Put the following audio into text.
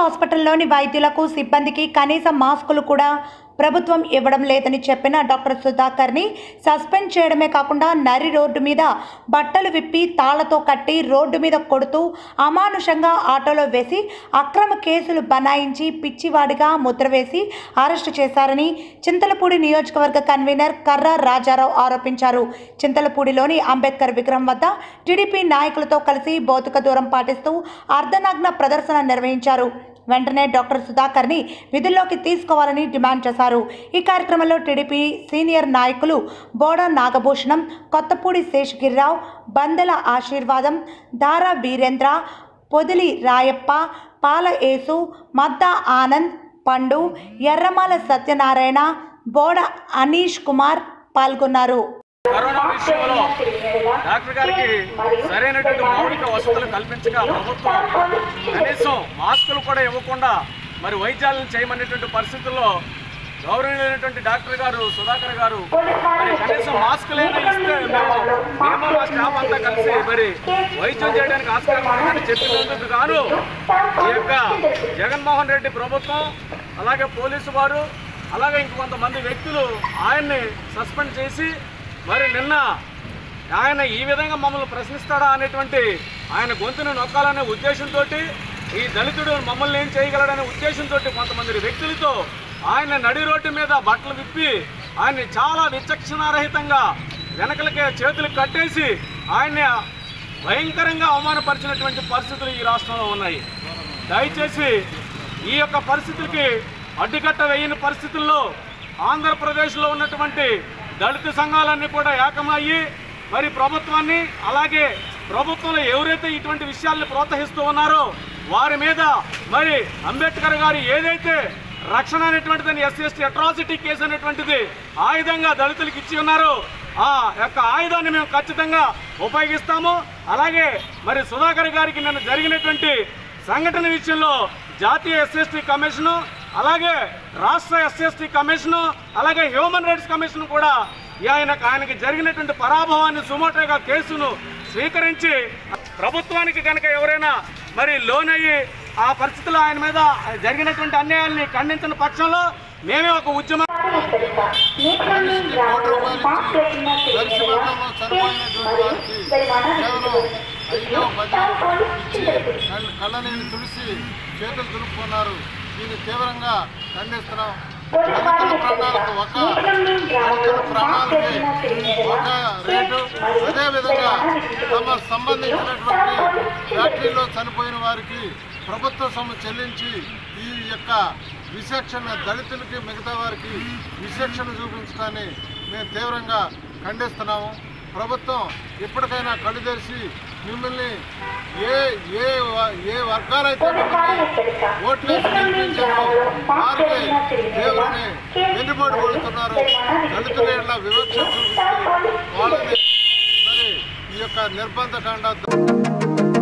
హాస్పిటల్లోని వైద్యులకు సిబ్బందికి కనీస మాస్కులు కూడా ప్రభుత్వం ఇవ్వడం లేదని చెప్పిన డాక్టర్ సుధాకర్ని సస్పెండ్ చేయడమే కాకుండా నరి రోడ్డు మీద బట్టలు విప్పి తాళ్లతో కట్టి రోడ్డు మీద కొడుతూ అమానుషంగా ఆటోలో వేసి అక్రమ కేసులు బనాయించి పిచ్చివాడిగా ముద్ర వేసి అరెస్టు చేశారని చింతలపూడి నియోజకవర్గ కన్వీనర్ కర్ర రాజారావు ఆరోపించారు చింతలపూడిలోని అంబేద్కర్ విగ్రహం వద్ద టీడీపీ నాయకులతో కలిసి భౌతిక దూరం పాటిస్తూ అర్ధనగ్న ప్రదర్శన నిర్వహించారు వెంటనే డాక్టర్ సుధాకర్ని విధుల్లోకి తీసుకోవాలని డిమాండ్ చేశారు ఈ కార్యక్రమంలో టీడీపీ సీనియర్ నాయకులు బోడా నాగభూషణం కొత్తపూడి శేషగిరిరావు బందెల ఆశీర్వాదం దారా వీరేంద్ర పొదిలి రాయప్ప పాల యేసు మద్దా ఆనంద్ పండు ఎర్రమాల సత్యనారాయణ బోడ అనీష్ కుమార్ పాల్గొన్నారు కరోనా విషయంలో డాక్టర్ గారికి సరైనటువంటి మౌలిక వసతులు కల్పించక ప్రభుత్వం కనీసం మాస్కులు కూడా ఇవ్వకుండా మరి వైద్యాలను చేయమనేటువంటి పరిస్థితుల్లో గౌరవనీయులైనటువంటి డాక్టర్ గారు సుధాకర్ గారు మరి కనీసం మాస్కులైనా ఇస్తే మేము మేము మా స్టాఫ్ అంతా కలిసి మరి వైద్యం చేయడానికి ఆస్కారం ఉందని చెప్పినందుకు గాను ఈ యొక్క జగన్మోహన్ రెడ్డి ప్రభుత్వం అలాగే పోలీసు వారు అలాగే ఇంకొంతమంది వ్యక్తులు ఆయన్ని సస్పెండ్ చేసి మరి నిన్న ఆయన ఈ విధంగా మమ్మల్ని ప్రశ్నిస్తాడా అనేటువంటి ఆయన గొంతును నొక్కాలనే ఉద్దేశంతో ఈ దళితుడు మమ్మల్ని ఏం చేయగలడనే ఉద్దేశంతో కొంతమంది వ్యక్తులతో ఆయన నడి రోడ్డు మీద బట్టలు విప్పి ఆయన్ని చాలా విచక్షణారహితంగా వెనకలకే చేతులు కట్టేసి ఆయన్ని భయంకరంగా అవమానపరిచినటువంటి పరిస్థితులు ఈ రాష్ట్రంలో ఉన్నాయి దయచేసి ఈ యొక్క పరిస్థితులకి అడ్డుకట్ట వేయని పరిస్థితుల్లో ఆంధ్రప్రదేశ్లో ఉన్నటువంటి దళిత సంఘాలన్నీ కూడా ఏకమయ్యి మరి ప్రభుత్వాన్ని అలాగే ప్రభుత్వంలో ఎవరైతే ఇటువంటి విషయాల్ని ప్రోత్సహిస్తూ ఉన్నారో వారి మీద మరి అంబేద్కర్ గారు ఏదైతే రక్షణ అనేటువంటిదని ఎస్సీ ఎస్టీ అట్రాసిటీ కేసు అనేటువంటిది ఆయుధంగా దళితులకు ఇచ్చి ఉన్నారో ఆ యొక్క ఆయుధాన్ని మేము ఖచ్చితంగా ఉపయోగిస్తాము అలాగే మరి సుధాకర్ గారికి నిన్న జరిగినటువంటి సంఘటన విషయంలో జాతీయ ఎస్ఎస్టీ కమిషను అలాగే రాష్ట్ర ఎస్ఎస్టీ కమిషను అలాగే హ్యూమన్ రైట్స్ కమిషన్ కూడా ఈ ఆయన ఆయనకి జరిగినటువంటి పరాభవాన్ని సుమోటోగా కేసును స్వీకరించి ప్రభుత్వానికి కనుక ఎవరైనా మరి లోన్ అయ్యి ఆ పరిస్థితుల్లో ఆయన మీద జరిగినటువంటి అన్యాయాల్ని ఖండించిన పక్షంలో మేమే ఒక ఉద్యమం దర్శనంలో చనిపోయినటువంటి వారికి కేవలం ఐదో పది ఇచ్చి కళ్ళ- కళ్ళనీళ్ళు తుడిసి చేతులు దులుపుకున్నారు దీన్ని తీవ్రంగా ఖండిస్తున్నాం దళితుల ప్రాణాలకు ఒక దళితుల ప్రాణాలకి ఒక రేటు అదేవిధంగా తమ సంబంధించినటువంటి ఫ్యాక్టరీలో చనిపోయిన వారికి ప్రభుత్వ సొమ్ము చెల్లించి ఈ యొక్క విశేషణ దళితులకి మిగతా వారికి విశేషణ చూపించడాన్ని మేము తీవ్రంగా ఖండిస్తున్నాము ప్రభుత్వం ఇప్పటికైనా కళ్ళు తెరిచి మిమ్మల్ని ఏ ఏ వ- ఏ వర్గాలైతే మిమ్మల్ని ఓట్లేసి గెలిపించారో వారికి దేవుని వెన్నుబడి పడుతున్నారు దళితుల ఎట్లా వివక్ష చూపిస్తూ వాళ్ళని మరి ఈ యొక్క నిర్బంధ కాండ